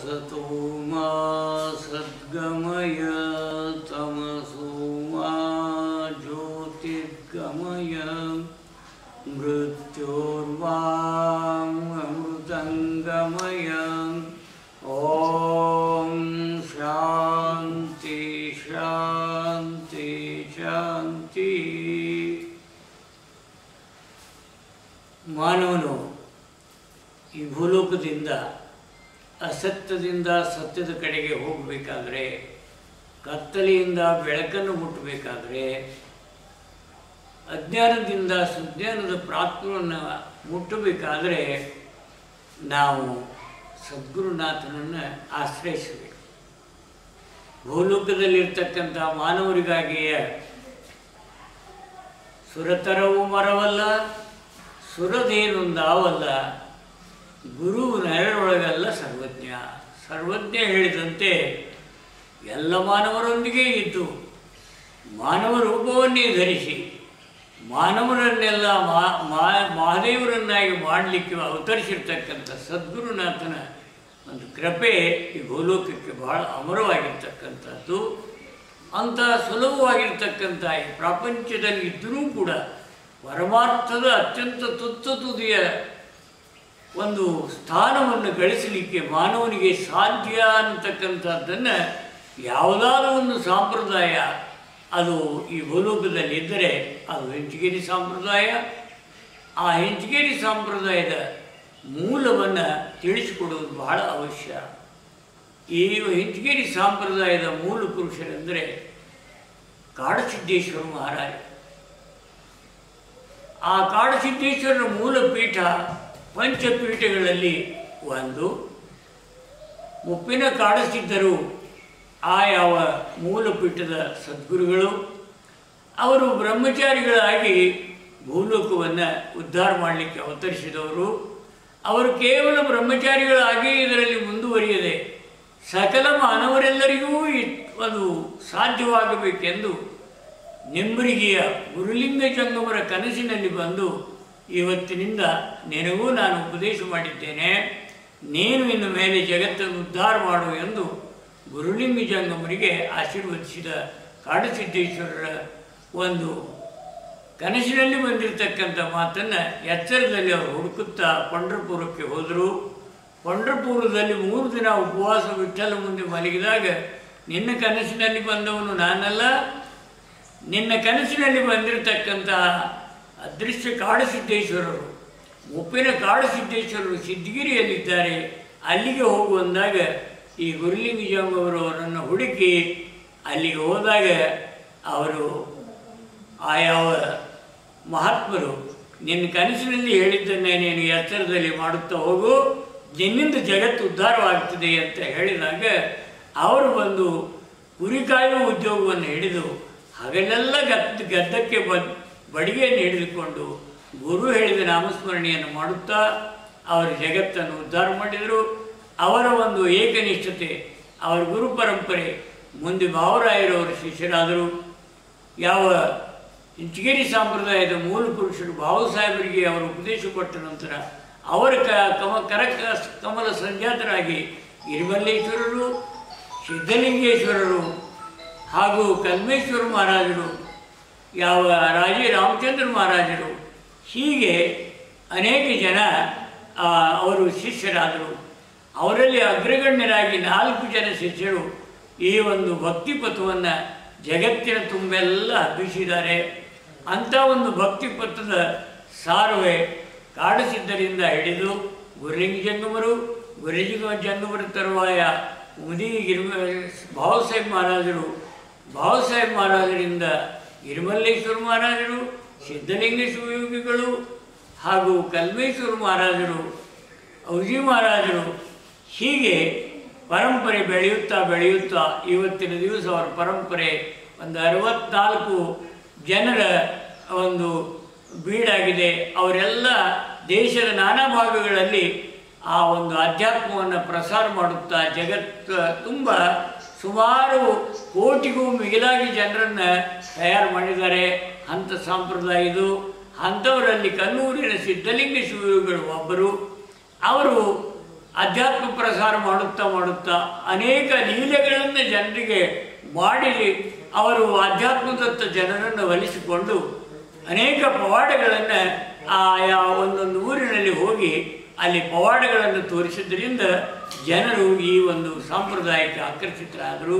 ಸತೋ ಮಾ ಸದ್ಗಮಯ ತಮಸೋ ಮಾ ಜ್ಯೋತಿರ್ಗಮಯ ಮೃತ್ಯೋರ್ವಾಮೃತಂಗಮಯ ಓಂ ಶಾಂತಿ ಶಾಂತಿ ಶಾಂತಿ ಮಾನವನು ಈ ಭೂಲೋಕದಿಂದ ಅಸತ್ಯದಿಂದ ಸತ್ಯದ ಕಡೆಗೆ ಹೋಗಬೇಕಾದ್ರೆ ಕತ್ತಲೆಯಿಂದ ಬೆಳಕನ್ನು ಮುಟ್ಟಬೇಕಾದ್ರೆ ಅಜ್ಞಾನದಿಂದ ಸುಜ್ಞಾನದ ಪ್ರಾಪ್ತವನ್ನು ಮುಟ್ಟಬೇಕಾದರೆ ನಾವು ಸದ್ಗುರುನಾಥನನ್ನು ಆಶ್ರಯಿಸಬೇಕು ಭೂಲೋಕದಲ್ಲಿರ್ತಕ್ಕಂಥ ಮಾನವರಿಗಾಗಿಯೇ ಸುರತರವು ಮರವಲ್ಲ ಸುರದೇನೊಂದಾವಲ್ಲ ಗುರು ನೆರಳೊಳಗಲ್ಲ ಸರ್ವಜ್ಞ ಸರ್ವಜ್ಞ ಹೇಳಿದಂತೆ ಎಲ್ಲ ಮಾನವರೊಂದಿಗೆ ಇದ್ದು ಮಾನವ ರೂಪವನ್ನೇ ಧರಿಸಿ ಮಾನವರನ್ನೆಲ್ಲ ಮಾ ಮಾ- ಮಹಾದೇವರನ್ನಾಗಿ ಮಾಡಲಿಕ್ಕೆ ಅವತರಿಸಿರ್ತಕ್ಕಂಥ ಸದ್ಗುರುನಾಥನ ಒಂದು ಕೃಪೆ ಈ ಭೂಲೋಕಕ್ಕೆ ಬಹಳ ಅಮರವಾಗಿರ್ತಕ್ಕಂಥದ್ದು ಅಂಥ ಸುಲಭವಾಗಿರ್ತಕ್ಕಂಥ ಈ ಪ್ರಪಂಚದಲ್ಲಿ ಇದ್ದರೂ ಕೂಡ ಪರಮಾರ್ಥದ ಅತ್ಯಂತ ತುತ್ತ ತುದಿಯ ಒಂದು ಸ್ಥಾನವನ್ನು ಗಳಿಸಲಿಕ್ಕೆ ಮಾನವನಿಗೆ ಸಾಧ್ಯ ಅನ್ನತಕ್ಕಂಥದ್ದನ್ನು ಯಾವುದಾದ್ರೂ ಒಂದು ಸಂಪ್ರದಾಯ ಅದು ಈ ಭೂಲೋಕದಲ್ಲಿ ಇದ್ದರೆ ಅದು ಹೆಂಚಗೇರಿ ಸಂಪ್ರದಾಯ ಆ ಹೆಂಚಗೇರಿ ಸಂಪ್ರದಾಯದ ಮೂಲವನ್ನು ತಿಳಿಸಿಕೊಡುವುದು ಬಹಳ ಅವಶ್ಯ ಈ ಹೆಂಚಗೇರಿ ಸಂಪ್ರದಾಯದ ಮೂಲ ಪುರುಷರೆಂದರೆ ಕಾಡಸಿದ್ದೇಶ್ವರ ಮಹಾರಾಜ ಆ ಕಾಡಸಿದ್ದೇಶ್ವರನ ಮೂಲ ಪೀಠ ಪಂಚಪೀಠಗಳಲ್ಲಿ ಒಂದು ಮುಪ್ಪಿನ ಕಾಡಸಿದ್ದರು ಆ ಯಾವ ಮೂಲ ಪೀಠದ ಸದ್ಗುರುಗಳು ಅವರು ಬ್ರಹ್ಮಚಾರಿಗಳಾಗಿ ಭೂಲೋಕವನ್ನು ಉದ್ಧಾರ ಮಾಡಲಿಕ್ಕೆ ಅವತರಿಸಿದವರು ಅವರು ಕೇವಲ ಬ್ರಹ್ಮಚಾರಿಗಳಾಗಿ ಇದರಲ್ಲಿ ಮುಂದುವರಿಯದೆ ಸಕಲ ಮಾನವರೆಲ್ಲರಿಗೂ ಇ- ಅದು ಸಾಧ್ಯವಾಗಬೇಕೆಂದು ನೆಮ್ಮರಿಗೆಯ ಗುರುಲಿಂಗ ಜಂಗಮರ ಕನಸಿನಲ್ಲಿ ಬಂದು ಇವತ್ತಿನಿಂದ ನಿನಗೂ ನಾನು ಉಪದೇಶ ಮಾಡಿದ್ದೇನೆ ನೀನು ಇನ್ನು ಮೇಲೆ ಜಗತ್ತನ್ನು ಉದ್ಧಾರ ಮಾಡು ಎಂದು ಗುರುಲಿಂಗ ಜಂಗಮರಿಗೆ ಆಶೀರ್ವದಿಸಿದ ಕಾಡಸಿದ್ದೇಶ್ವರರ ಒಂದು ಕನಸಿನಲ್ಲಿ ಬಂದಿರತಕ್ಕಂಥ ಮಾತನ್ನು ಎಚ್ಚರದಲ್ಲಿ ಅವರು ಹುಡುಕುತ್ತಾ ಪಂಢರಪುರಕ್ಕೆ ಹೋದರು ಪಂಢರಪುರದಲ್ಲಿ ಮೂರು ದಿನ ಉಪವಾಸ ವಿಠಲ ಮುಂದೆ ಮಲಗಿದಾಗ ನಿನ್ನ ಕನಸಿನಲ್ಲಿ ಬಂದವನು ನಾನಲ್ಲ ನಿನ್ನ ಕನಸಿನಲ್ಲಿ ಬಂದಿರತಕ್ಕಂತಹ ಅದೃಶ್ಯ ಕಾಡಸಿದ್ದೇಶ್ವರರು ಮುಪ್ಪಿನ ಕಾಡಸಿದ್ದೇಶ್ವರರು ಸಿದ್ಧಗಿರಿಯಲ್ಲಿದ್ದಾರೆ ಅಲ್ಲಿಗೆ ಹೋಗುವಂದಾಗ ಈ ಗುರುಲಿಂಗಜಾಮ್ ಅವರು ಅವರನ್ನು ಹುಡುಕಿ ಅಲ್ಲಿಗೆ ಹೋದಾಗ ಅವರು ಆ ಯಾವ ಮಹಾತ್ಮರು ನಿನ್ನ ಕನಸಿನಲ್ಲಿ ಹೇಳಿದ್ದನ್ನೇ ನೀನು ಎತ್ತರದಲ್ಲಿ ಮಾಡುತ್ತಾ ಹೋಗು ನಿನ್ನಿಂದ ಜಗತ್ತು ಉದ್ಧಾರವಾಗ್ತದೆ ಅಂತ ಹೇಳಿದಾಗ ಅವರು ಬಂದು ಕುರಿ ಕಾಯುವ ಉದ್ಯೋಗವನ್ನು ಹಿಡಿದು ಹಗಲೆಲ್ಲ ಗದ್ ಗದ್ದಕ್ಕೆ ಬ ಬಡಿಗೆಯನ್ನು ಹಿಡಿದುಕೊಂಡು ಗುರು ಹೇಳಿದ ನಾಮಸ್ಮರಣೆಯನ್ನು ಮಾಡುತ್ತಾ ಅವರು ಜಗತ್ತನ್ನು ಉದ್ಧಾರ ಮಾಡಿದರು ಅವರ ಒಂದು ಏಕನಿಷ್ಠತೆ ಅವರ ಗುರು ಪರಂಪರೆ ಮುಂದೆ ಭಾವರಾಯರವರು ಶಿಷ್ಯರಾದರು ಯಾವ ಇಂಚಗೇರಿ ಸಂಪ್ರದಾಯದ ಮೂಲ ಪುರುಷರು ಭಾವ ಸಾಹೇಬರಿಗೆ ಅವರು ಉಪದೇಶ ಕೊಟ್ಟ ನಂತರ ಅವರ ಕ ಕಮ ಕರ ಕಮಲ ಸಂಜಾತರಾಗಿ ಗಿರಿಮಲ್ಲೇಶ್ವರರು ಸಿದ್ಧಲಿಂಗೇಶ್ವರರು ಹಾಗೂ ಕಲ್ಮೇಶ್ವರ ಮಹಾರಾಜರು ಯಾವ ರಾಜೇ ರಾಮಚಂದ್ರ ಮಹಾರಾಜರು ಹೀಗೆ ಅನೇಕ ಜನ ಆ, ಅವರು ಶಿಷ್ಯರಾದರು ಅವರಲ್ಲಿ ಅಗ್ರಗಣ್ಯರಾಗಿ ನಾಲ್ಕು ಜನ ಶಿಷ್ಯರು ಈ ಒಂದು ಭಕ್ತಿ ಪಥವನ್ನು ಜಗತ್ತಿನ ತುಂಬೆಲ್ಲ ಹಬ್ಬಿಸಿದ್ದಾರೆ ಅಂಥ ಒಂದು ಭಕ್ತಿ ಪಥದ ಸಾರುವೆ ಕಾಡಸಿದ್ದರಿಂದ ಹಿಡಿದು ಗುರುಲಿಂಗ ಜಂಗಮರು ಗುರುಲಿಂಗ ಜಂಗಮರ ತರುವಾಯ ಮುದಿ ಗಿರಿಮ ಭಾವಸಾಹೇಬ್ ಮಹಾರಾಜರು ಭಾವಸಾಹೇಬ್ ಮಹಾರಾಜರಿಂದ ಗಿರಿಮಲ್ಲೇಶ್ವರ ಮಹಾರಾಜರು ಸಿದ್ಧಲಿಂಗೇಶ್ವರ ಯೋಗಿಗಳು ಹಾಗೂ ಕಲ್ಮೇಶ್ವರ ಮಹಾರಾಜರು ಔಜಿ ಮಹಾರಾಜರು ಹೀಗೆ ಪರಂಪರೆ ಬೆಳೆಯುತ್ತಾ ಬೆಳೆಯುತ್ತಾ ಇವತ್ತಿನ ದಿವಸ ಅವರ ಪರಂಪರೆ ಒಂದು ಅರವತ್ನಾಲ್ಕು ಜನರ ಒಂದು ಬೀಡಾಗಿದೆ ಅವರೆಲ್ಲ ದೇಶದ ನಾನಾ ಭಾಗಗಳಲ್ಲಿ ಆ ಒಂದು ಅಧ್ಯಾತ್ಮವನ್ನು ಪ್ರಸಾರ ಮಾಡುತ್ತಾ ಜಗತ್ತು ತುಂಬ ಸುಮಾರು ಕೋಟಿಗೂ ಮಿಗಿಲಾಗಿ ಜನರನ್ನು ತಯಾರು ಮಾಡಿದ್ದಾರೆ ಅಂಥ ಸಂಪ್ರದಾಯ ಇದು ಅಂಥವರಲ್ಲಿ ಕನ್ನೂರಿನ ಸಿದ್ಧಲಿಂಗ ಶಿವಗಳು ಒಬ್ಬರು ಅವರು ಅಧ್ಯಾತ್ಮ ಪ್ರಸಾರ ಮಾಡುತ್ತಾ ಮಾಡುತ್ತಾ ಅನೇಕ ಲೀಲೆಗಳನ್ನು ಜನರಿಗೆ ಮಾಡಿ ಅವರು ಅಧ್ಯಾತ್ಮದತ್ತ ಜನರನ್ನು ಒಲಿಸಿಕೊಂಡು ಅನೇಕ ಪವಾಡಗಳನ್ನು ಆಯಾ ಒಂದೊಂದು ಊರಿನಲ್ಲಿ ಹೋಗಿ ಅಲ್ಲಿ ಪವಾಡಗಳನ್ನು ತೋರಿಸಿದ್ರಿಂದ ಜನರು ಈ ಒಂದು ಸಾಂಪ್ರದಾಯಕ್ಕೆ ಆಕರ್ಷಿತರಾದರು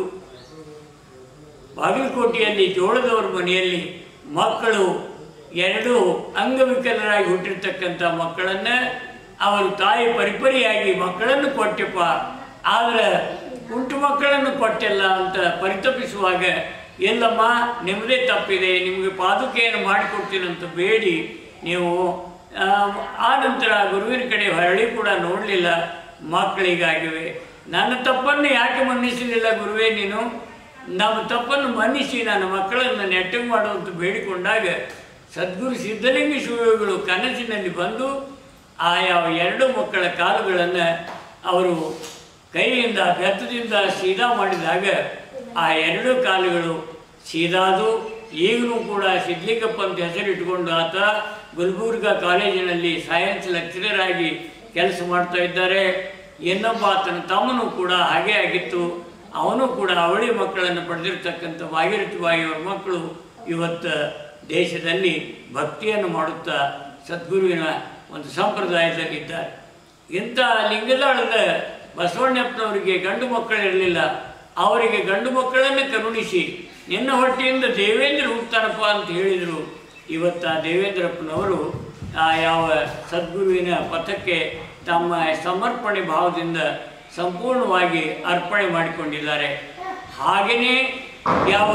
ಬಾಗಲಕೋಟೆಯಲ್ಲಿ ಜೋಳದವ್ರ ಮನೆಯಲ್ಲಿ ಮಕ್ಕಳು ಎರಡು ಅಂಗವಿಕಲರಾಗಿ ಹುಟ್ಟಿರ್ತಕ್ಕಂಥ ಮಕ್ಕಳನ್ನ ಅವರು ತಾಯಿ ಪರಿಪರಿಯಾಗಿ ಮಕ್ಕಳನ್ನು ಕೊಟ್ಟಪ್ಪ ಆದ್ರೆ ಉಂಟು ಮಕ್ಕಳನ್ನು ಕೊಟ್ಟಿಲ್ಲ ಅಂತ ಪರಿತಪಿಸುವಾಗ ಎಲ್ಲಮ್ಮ ನಿಮ್ಮದೇ ತಪ್ಪಿದೆ ನಿಮಗೆ ಪಾದುಕೆಯನ್ನು ಮಾಡಿಕೊಡ್ತೀನಂತ ಬೇಡಿ ನೀವು ಆ, ಆ ನಂತರ ಗುರುವಿನ ಕಡೆ ಹೊರಳಿ ಕೂಡ ನೋಡಲಿಲ್ಲ ಮಕ್ಕಳಿಗಾಗಿವೆ ನನ್ನ ತಪ್ಪನ್ನು ಯಾಕೆ ಮನ್ನಿಸಲಿಲ್ಲ ಗುರುವೇ ನೀನು ನಮ್ಮ ತಪ್ಪನ್ನು ಮನ್ನಿಸಿ ನನ್ನ ಮಕ್ಕಳನ್ನು ನೆಟ್ಟಗೆ ಮಾಡುವಂತ ಬೇಡಿಕೊಂಡಾಗ ಸದ್ಗುರು ಸಿದ್ಧಲಿಂಗ ಶಿವಯೋಗಿಗಳು ಕನಸಿನಲ್ಲಿ ಬಂದು ಆಯಾ ಎರಡು ಮಕ್ಕಳ ಕಾಲುಗಳನ್ನು ಅವರು ಕೈಯಿಂದ ಬೆತ್ತದಿಂದ ಸೀದಾ ಮಾಡಿದಾಗ ಆ ಎರಡು ಕಾಲುಗಳು ಸೀದಾದು ಈಗಲೂ ಕೂಡ ಸಿದ್ಲಿಂಗಪ್ಪ ಅಂತ ಹೆಸರಿಟ್ಟುಕೊಂಡು ಆತ ಗುಲ್ಬರ್ಗ ಕಾಲೇಜಿನಲ್ಲಿ ಸೈನ್ಸ್ ಲೆಕ್ಚರರ್ ಆಗಿ ಕೆಲಸ ಮಾಡ್ತಾ ಇದ್ದಾರೆ ಇನ್ನೊಬ್ಬ ಆತನ ತಮ್ಮನೂ ಕೂಡ ಹಾಗೆ ಆಗಿತ್ತು ಅವನು ಕೂಡ ಅವಳಿ ಮಕ್ಕಳನ್ನು ಪಡೆದಿರ್ತಕ್ಕಂಥ ಭಾಗೀರಥಿ ಬಾಯಿಯವರ ಮಕ್ಕಳು ಇವತ್ತು ದೇಶದಲ್ಲಿ ಭಕ್ತಿಯನ್ನು ಮಾಡುತ್ತಾ ಸದ್ಗುರುವಿನ ಒಂದು ಸಂಪ್ರದಾಯದಲ್ಲಿದ್ದಾರೆ ಇಂಥ ಲಿಂಗದಾಳದ ಬಸವಣ್ಣಪ್ಪನವರಿಗೆ ಗಂಡು ಮಕ್ಕಳಿರಲಿಲ್ಲ ಅವರಿಗೆ ಗಂಡು ಮಕ್ಕಳನ್ನು ಕರುಣಿಸಿ ನಿನ್ನ ಹೊಟ್ಟೆಯಿಂದ ದೇವೇಂದ್ರ ಹುಡ್ತಾನಪ್ಪ ಅಂತ ಹೇಳಿದರು ಇವತ್ತು ಆ ದೇವೇಂದ್ರಪ್ಪನವರು ಆ ಯಾವ ಸದ್ಗುರುವಿನ ಪಥಕ್ಕೆ ತಮ್ಮ ಸಮರ್ಪಣೆ ಭಾವದಿಂದ ಸಂಪೂರ್ಣವಾಗಿ ಅರ್ಪಣೆ ಮಾಡಿಕೊಂಡಿದ್ದಾರೆ ಹಾಗೆಯೇ ಯಾವ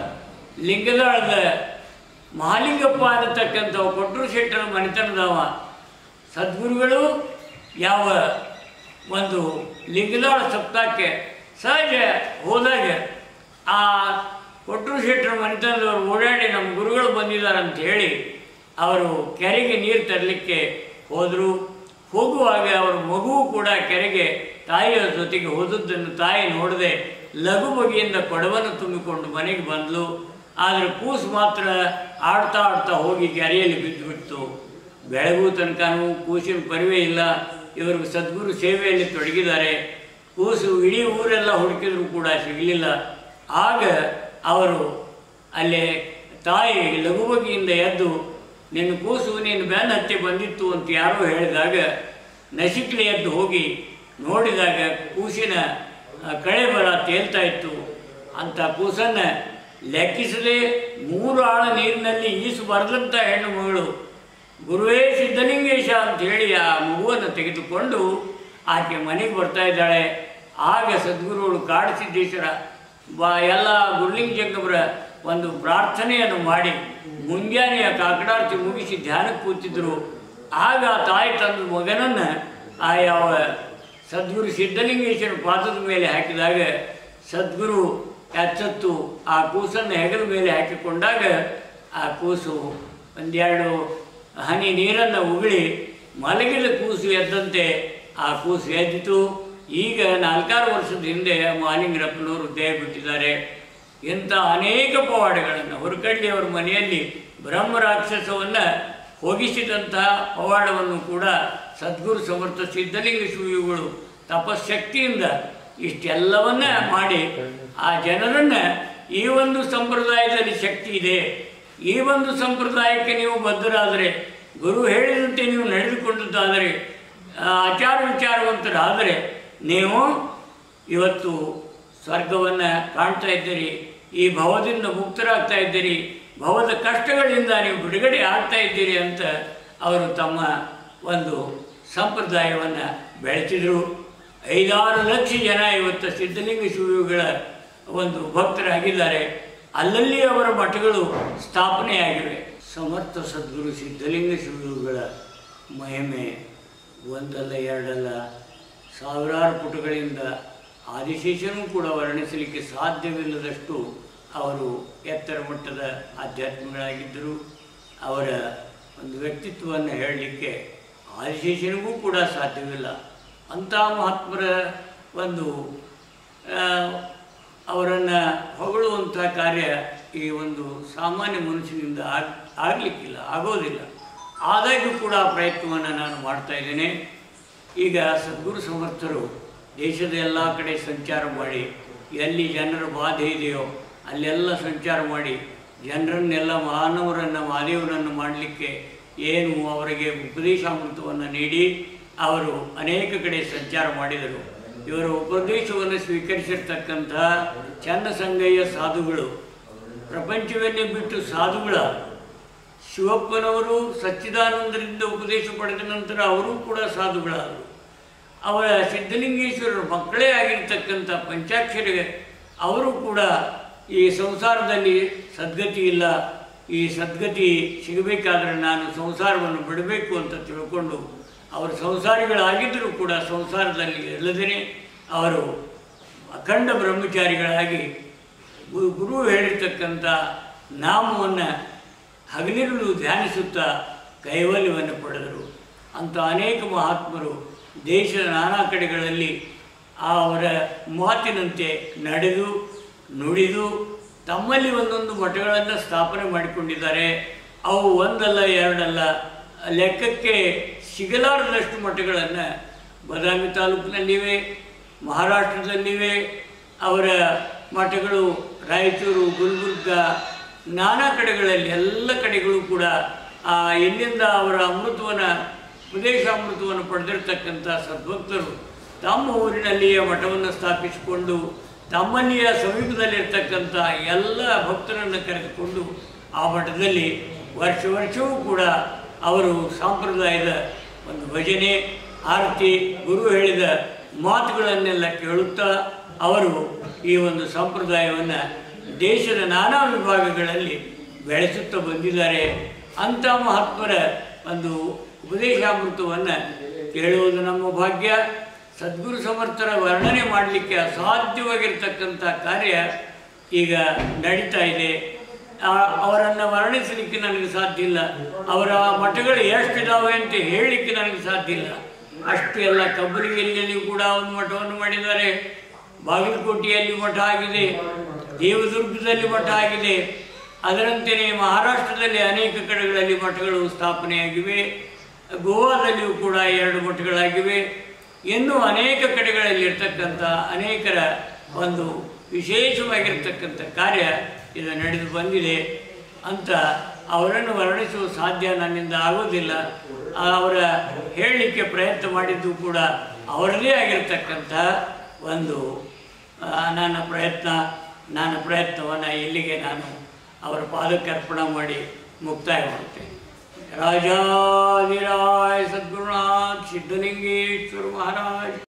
ಲಿಂಗದಾಳದ ಮಹಾಲಿಂಗಪ್ಪ ಅನ್ನತಕ್ಕಂಥ ಕೊಟ್ಟರು ಶೆಟ್ಟರ ಮನೆತನದವ ಸದ್ಗುರುಗಳು ಯಾವ ಒಂದು ಲಿಂಗದಾಳ ಸಪ್ತಾಹಕ್ಕೆ ಸಹಜ ಹೋದಾಗ ಆ ಕೊಟ್ಟರು ಶೆಟ್ಟರ ಮನೆತನದವರು ಓಡಾಡಿ ನಮ್ಮ ಗುರುಗಳು ಬಂದಿದ್ದಾರೆ ಅಂತ ಹೇಳಿ ಅವರು ಕೆರೆಗೆ ನೀರು ತರಲಿಕ್ಕೆ ಹೋದರು ಹೋಗುವಾಗ ಅವರ ಮಗುವು ಕೂಡ ಕೆರೆಗೆ ತಾಯಿಯ ಜೊತೆಗೆ ಹೋದದ್ದನ್ನು ತಾಯಿ ನೋಡದೆ ಲಘು ಬಗೆಯಿಂದ ಕೊಡವನ್ನು ತುಂಬಿಕೊಂಡು ಮನೆಗೆ ಬಂದಳು ಆದರೆ ಕೂಸು ಮಾತ್ರ ಆಡ್ತಾ ಆಡ್ತಾ ಹೋಗಿ ಕೆರೆಯಲ್ಲಿ ಬಿದ್ದು ಬಿಡ್ತು ಬೆಳಗು ತನಕನೂ ಕೂಸಿನ ಪರಿವೇ ಇಲ್ಲ ಇವರು ಸದ್ಗುರು ಸೇವೆಯಲ್ಲಿ ತೊಡಗಿದ್ದಾರೆ ಕೂಸು ಇಡೀ ಊರೆಲ್ಲ ಹುಡುಕಿದ್ರು ಕೂಡ ಸಿಗಲಿಲ್ಲ ಆಗ ಅವರು ಅಲ್ಲೇ ತಾಯಿ ಲಘು ಬಗೆಯಿಂದ ಎದ್ದು ನಿನ್ನ ಕೂಸು ನೀನು ಬೆನ್ನ ಹತ್ತಿ ಬಂದಿತ್ತು ಅಂತ ಯಾರೋ ಹೇಳಿದಾಗ ನಸಿಕ್ಲಿ ಎದ್ದು ಹೋಗಿ ನೋಡಿದಾಗ ಕೂಸಿನ ಆ, ಕಳೆ ಬರ ತೇಲ್ತಾ ಇತ್ತು ಅಂತ ಕೂಸನ್ನು ಲೆಕ್ಕಿಸದೆ ಮೂರು ಆಳ ನೀರಿನಲ್ಲಿ ಈಸು ಬರೆದಂಥ ಹೆಣ್ಣು ಮಗಳು ಗುರುವೇ ಸಿದ್ಧಲಿಂಗೇಶ ಅಂತ ಹೇಳಿ ಆ ಮಗುವನ್ನು ತೆಗೆದುಕೊಂಡು ಆಕೆ ಮನೆಗೆ ಬರ್ತಾ ಇದ್ದಾಳೆ ಆಗ ಸದ್ಗುರುಗಳು ಕಾಡಸಿದ್ದೇಶ್ವರ ಬಾ ಎಲ್ಲ ಗುರುಲಿಂಗ ಜಂಗಮರ ಒಂದು ಪ್ರಾರ್ಥನೆಯನ್ನು ಮಾಡಿ ಮುಂಜಾನೆಯ ಕಾಕಡಾರ್ತಿ ಮುಗಿಸಿ ಧ್ಯಾನಕ್ಕೆ ಕೂತಿದ್ರು ಆಗ ಆ ತಾಯಿ ತಂದ ಮಗನನ್ನು ಆ ಯಾವ ಸದ್ಗುರು ಸಿದ್ಧಲಿಂಗೇಶ್ವರ ಪಾದದ ಮೇಲೆ ಹಾಕಿದಾಗ ಸದ್ಗುರು ಎಚ್ಚತ್ತು ಆ ಕೂಸನ್ನು ಹೆಗಲ ಮೇಲೆ ಹಾಕಿಕೊಂಡಾಗ ಆ ಕೂಸು ಒಂದೆರಡು ಹನಿ ನೀರನ್ನು ಉಗುಳಿ ಮಲಗಿದ ಕೂಸು ಎದ್ದಂತೆ ಆ ಕೂಸು ಎದ್ದಿತು ಈಗ ನಾಲ್ಕಾರು ವರ್ಷದ ಹಿಂದೆ ಮಾಲಿಂಗರಪ್ಪನವರು ದೇಹ ಬಿಟ್ಟಿದ್ದಾರೆ ಇಂಥ ಅನೇಕ ಪವಾಡಗಳನ್ನು ಹೊರಕಳ್ಳಿಯವರ ಮನೆಯಲ್ಲಿ ಬ್ರಹ್ಮ ರಾಕ್ಷಸವನ್ನು ಹೋಗಿಸಿದಂತಹ ಪವಾಡವನ್ನು ಕೂಡ ಸದ್ಗುರು ಸಮರ್ಥ ಸಿದ್ಧಲಿಂಗ ಶಿವಯುಗಳು ತಪಶಕ್ತಿಯಿಂದ ಇಷ್ಟೆಲ್ಲವನ್ನ ಮಾಡಿ ಆ ಜನರನ್ನ ಈ ಒಂದು ಸಂಪ್ರದಾಯದಲ್ಲಿ ಶಕ್ತಿ ಇದೆ ಈ ಒಂದು ಸಂಪ್ರದಾಯಕ್ಕೆ ನೀವು ಬದ್ಧರಾದರೆ ಗುರು ಹೇಳಿದಂತೆ ನೀವು ನಡೆದುಕೊಂಡದ್ದಾದರೆ ಆ, ಆಚಾರ ವಿಚಾರವಂತರಾದರೆ ನೀವು ಇವತ್ತು ಸ್ವರ್ಗವನ್ನು ಕಾಣ್ತಾ ಇದ್ದೀರಿ ಈ ಭವದಿಂದ ಮುಕ್ತರಾಗ್ತಾ ಇದ್ದೀರಿ ಭವದ ಕಷ್ಟಗಳಿಂದ ನೀವು ಬಿಡುಗಡೆ ಆಗ್ತಾ ಇದ್ದೀರಿ ಅಂತ ಅವರು ತಮ್ಮ ಒಂದು ಸಂಪ್ರದಾಯವನ್ನು ಬೆಳೆಸಿದರು ಐದಾರು ಲಕ್ಷ ಜನ ಇವತ್ತು ಸಿದ್ಧಲಿಂಗ ಶಿವಯುಗಳ ಒಂದು ಭಕ್ತರಾಗಿದ್ದಾರೆ ಅಲ್ಲಲ್ಲಿ ಅವರ ಮಠಗಳು ಸ್ಥಾಪನೆಯಾಗಿವೆ ಸಮರ್ಥ ಸದ್ಗುರು ಸಿದ್ಧಲಿಂಗ ಶಿವಯುಗಳ ಮಹಿಮೆ ಒಂದಲ್ಲ ಎರಡಲ್ಲ ಸಾವಿರಾರು ಪುಟಗಳಿಂದ ಆದಿಶೇಷನೂ ಕೂಡ ವರ್ಣಿಸಲಿಕ್ಕೆ ಸಾಧ್ಯವಿಲ್ಲದಷ್ಟು ಅವರು ಎತ್ತರ ಮಟ್ಟದ ಆಧ್ಯಾತ್ಮಿಗಳಾಗಿದ್ದರು ಅವರ ಒಂದು ವ್ಯಕ್ತಿತ್ವವನ್ನು ಹೇಳಲಿಕ್ಕೆ ಆದಿಶೇಷನಿಗೂ ಕೂಡ ಸಾಧ್ಯವಿಲ್ಲ ಅಂಥ ಮಹಾತ್ಮರ ಒಂದು ಅವರನ್ನು ಹೊಗಳುವಂಥ ಕಾರ್ಯ ಈ ಒಂದು ಸಾಮಾನ್ಯ ಮನುಷ್ಯನಿಂದ ಆಗ್ ಆಗಲಿಕ್ಕಿಲ್ಲ ಆಗೋದಿಲ್ಲ ಆದಾಗ್ಯೂ ಕೂಡ ಆ ಪ್ರಯತ್ನವನ್ನು ನಾನು ಮಾಡ್ತಾ ಇದ್ದೇನೆ ಈಗ ಸದ್ಗುರು ಸಮರ್ಥರು ದೇಶದ ಎಲ್ಲ ಕಡೆ ಸಂಚಾರ ಮಾಡಿ ಎಲ್ಲಿ ಜನರ ಬಾಧೆ ಇದೆಯೋ ಅಲ್ಲೆಲ್ಲ ಸಂಚಾರ ಮಾಡಿ ಜನರನ್ನೆಲ್ಲ ಮಾನವರನ್ನು ಮಹಾದೇವರನ್ನು ಮಾಡಲಿಕ್ಕೆ ಏನು ಅವರಿಗೆ ಉಪದೇಶಾಮೃತವನ್ನು ನೀಡಿ ಅವರು ಅನೇಕ ಕಡೆ ಸಂಚಾರ ಮಾಡಿದರು ಇವರ ಉಪದೇಶವನ್ನು ಸ್ವೀಕರಿಸಿರ್ತಕ್ಕಂಥ ಚನ್ನಸಂಗಯ್ಯ ಸಾಧುಗಳು ಪ್ರಪಂಚವನ್ನೇ ಬಿಟ್ಟು ಸಾಧುಗಳ ಶಿವಪ್ಪನವರು ಸಚ್ಚಿದಾನಂದರಿಂದ ಉಪದೇಶ ಪಡೆದ ನಂತರ ಅವರೂ ಕೂಡ ಸಾಧುಗಳಾದರು ಅವರ ಸಿದ್ಧಲಿಂಗೇಶ್ವರರ ಮಕ್ಕಳೇ ಆಗಿರ್ತಕ್ಕಂಥ ಪಂಚಾಕ್ಷರಿ ಅವರು ಕೂಡ ಈ ಸಂಸಾರದಲ್ಲಿ ಸದ್ಗತಿ ಇಲ್ಲ ಈ ಸದ್ಗತಿ ಸಿಗಬೇಕಾದ್ರೆ ನಾನು ಸಂಸಾರವನ್ನು ಬಿಡಬೇಕು ಅಂತ ತಿಳ್ಕೊಂಡು ಅವರು ಸಂಸಾರಿಗಳಾಗಿದ್ದರೂ ಕೂಡ ಸಂಸಾರದಲ್ಲಿ ಇಲ್ಲದೇ ಅವರು ಅಖಂಡ ಬ್ರಹ್ಮಚಾರಿಗಳಾಗಿ ಗು- ಗುರು ಹೇಳಿರ್ತಕ್ಕಂಥ ನಾಮವನ್ನು ಹಗಲಿರುಳು ಧ್ಯಾನಿಸುತ್ತಾ ಕೈವಲ್ಯವನ್ನು ಪಡೆದರು ಅಂಥ ಅನೇಕ ಮಹಾತ್ಮರು ದೇಶದ ನಾನಾ ಕಡೆಗಳಲ್ಲಿ ಆ ಅವರ ಮಾತಿನಂತೆ ನಡೆದು ನುಡಿದು ತಮ್ಮಲ್ಲಿ ಒಂದೊಂದು ಮಠಗಳನ್ನು ಸ್ಥಾಪನೆ ಮಾಡಿಕೊಂಡಿದ್ದಾರೆ ಅವು ಒಂದಲ್ಲ ಎರಡಲ್ಲ ಲೆಕ್ಕಕ್ಕೆ ಸಿಗಲಾರದಷ್ಟು ಮಠಗಳನ್ನು ಬದಾಮಿ ತಾಲೂಕಿನಲ್ಲಿವೆ ಮಹಾರಾಷ್ಟ್ರದಲ್ಲಿವೆ ಅವರ ಮಠಗಳು ರಾಯಚೂರು ಗುಲ್ಬರ್ಗ ನಾನಾ ಕಡೆಗಳಲ್ಲಿ ಎಲ್ಲ ಕಡೆಗಳು ಕೂಡ ಆ ಎಲ್ಲಿಂದ ಅವರ ಅಮೃತವನ್ನು ಉಪದೇಶಾಮೃತವನ್ನು ಪಡೆದಿರ್ತಕ್ಕಂಥ ಸದ್ಭಕ್ತರು ತಮ್ಮ ಊರಿನಲ್ಲಿಯೇ ಮಠವನ್ನು ಸ್ಥಾಪಿಸಿಕೊಂಡು ತಮ್ಮಲ್ಲಿಯ ಸಮೀಪದಲ್ಲಿರ್ತಕ್ಕಂಥ ಎಲ್ಲ ಭಕ್ತರನ್ನು ಕರೆದುಕೊಂಡು ಆ ಮಠದಲ್ಲಿ ವರ್ಷ ವರ್ಷವೂ ಕೂಡ ಅವರು ಸಾಂಪ್ರದಾಯದ ಒಂದು ಭಜನೆ ಆರತಿ ಗುರು ಹೇಳಿದ ಮಾತುಗಳನ್ನೆಲ್ಲ ಕೇಳುತ್ತಾ ಅವರು ಈ ಒಂದು ಸಂಪ್ರದಾಯವನ್ನು ದೇಶದ ನಾನಾ ವಿಭಾಗಗಳಲ್ಲಿ ಬೆಳೆಸುತ್ತಾ ಬಂದಿದ್ದಾರೆ ಅಂಥ ಮಹಾತ್ಮರ ಒಂದು ಉಪದೇಶಾಮೃತವನ್ನು ಕೇಳುವುದು ನಮ್ಮ ಭಾಗ್ಯ ಸದ್ಗುರು ಸಮರ್ಥರ ವರ್ಣನೆ ಮಾಡಲಿಕ್ಕೆ ಅಸಾಧ್ಯವಾಗಿರ್ತಕ್ಕಂಥ ಕಾರ್ಯ ಈಗ ನಡೀತಾ ಇದೆ ಆ- ಅವರನ್ನು ವರ್ಣಿಸಲಿಕ್ಕೆ ನನಗೆ ಸಾಧ್ಯ ಇಲ್ಲ ಅವರ ಮಠಗಳು ಎಷ್ಟಿದಾವೆ ಅಂತ ಹೇಳಲಿಕ್ಕೆ ನನಗೆ ಸಾಧ್ಯ ಇಲ್ಲ ಅಷ್ಟು ಎಲ್ಲ ಕಬ್ಬರಿಗೆಯಲ್ಲಿ ಕೂಡ ಒಂದು ಮಠವನ್ನು ಮಾಡಿದ್ದಾರೆ ಬಾಗಲಕೋಟೆಯಲ್ಲಿ ಮಠ ಆಗಿದೆ ದೇವದುರ್ಗದಲ್ಲಿ ಮಠ ಆಗಿದೆ ಅದರಂತೆಯೇ ಮಹಾರಾಷ್ಟ್ರದಲ್ಲಿ ಅನೇಕ ಕಡೆಗಳಲ್ಲಿ ಮಠಗಳು ಸ್ಥಾಪನೆಯಾಗಿವೆ ಗೋವಾದಲ್ಲಿಯೂ ಕೂಡ ಎರಡು ಮಠಗಳಾಗಿವೆ ಇನ್ನೂ ಅನೇಕ ಕಡೆಗಳಲ್ಲಿ ಇರ್ತಕ್ಕಂಥ ಅನೇಕರ ಒಂದು ವಿಶೇಷವಾಗಿರ್ತಕ್ಕಂಥ ಕಾರ್ಯ ಇದು ನಡೆದು ಬಂದಿದೆ ಅಂತ ಅವರನ್ನು ವರ್ಣಿಸುವ ಸಾಧ್ಯ ನನ್ನಿಂದ ಆಗೋದಿಲ್ಲ ಆ ಅವರ ಹೇಳಲಿಕ್ಕೆ ಪ್ರಯತ್ನ ಮಾಡಿದ್ದು ಕೂಡ ಅವರದೇ ಆಗಿರ್ತಕ್ಕಂಥ ಒಂದು ಆ, ನನ್ನ ಪ್ರಯತ್ನ ನನ್ನ ಪ್ರಯತ್ನವನ್ನು ಇಲ್ಲಿಗೆ ನಾನು ಅವರ ಪಾದಕ್ಕೆ ಅರ್ಪಣೆ ಮಾಡಿ ಮುಕ್ತಾಯ ಮಾಡುತ್ತೇನೆ ರಾಜಾಧಿರಾಯ ಸದ್ಗುರುನಾಥ್ ಸಿದ್ಧಲಿಂಗೇಶ್ವರ ಮಹಾರಾಜ್